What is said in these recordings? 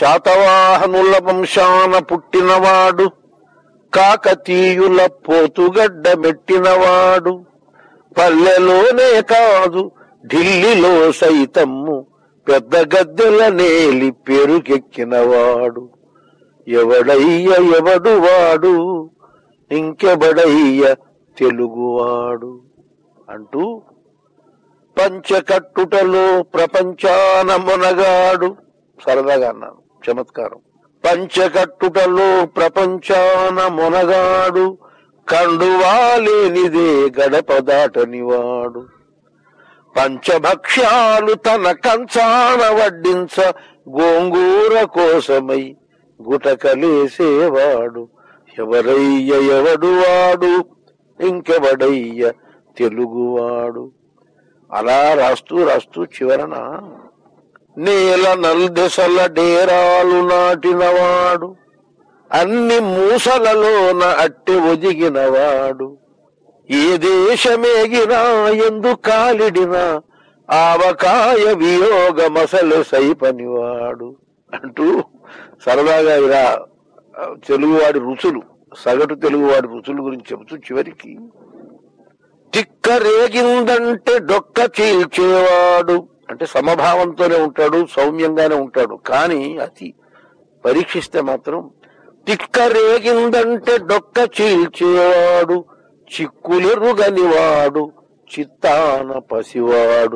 శాతవాహనుల వంశాన పుట్టినవాడు కాకతీయుల పోతుగడ్డ మెట్టినవాడు పల్లెలోనే కాదు ఢిల్లీలో సైతమ్ము పెద్ద గద్దెల నేలి పేరుకెక్కినవాడు ఎవడయ్య ఎవడు వాడు ఇంకెవడయ్య తెలుగువాడు అంటూ పంచకట్టుటలో ప్రపంచాన మునగాడు సరదాగా అన్నాను చమత్కారం పంచకట్టుటలో ప్రపంచాన మునగాడు కండువాలేనిదే గడప దాటనివాడు పంచభక్ష్యాలు తన కంచాన వడ్డించ గోంగూర కోసమై గుటకలేసేవాడు ఎవరయ్య ఎవడు వాడు ఇంకెవడయ్య తెలుగువాడు అలా రాస్తూ రాస్తూ చివరన నేల నల్దెసల డేరాలు నాటినవాడు అన్ని మూసలలోన అట్టె ఒదిగినవాడు ఏ దేశమేగినా ఎందు కాలిడినా ఆవకాయ వియోగ మసలు సైపనివాడు అంటూ సరదాగా ఇలా ఆ, తెలుగువాడి రుచులు సగటు తెలుగువాడి రుచుల గురించి చెబుతూ చివరికి తిక్క రేగిందంటే డొక్క చీల్చేవాడు అంటే సమభావంతోనే ఉంటాడు సౌమ్యంగానే ఉంటాడు కానీ అతి పరీక్షిస్తే మాత్రం తిక్క రేగిందంటే డొక్క చీల్చేవాడు చిక్కులెరుగనివాడు చిత్తాన పసివాడు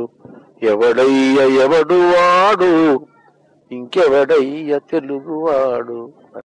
ఎవడయ్య ఎవడు వాడు ఇంకెవడయ్య తెలుగువాడు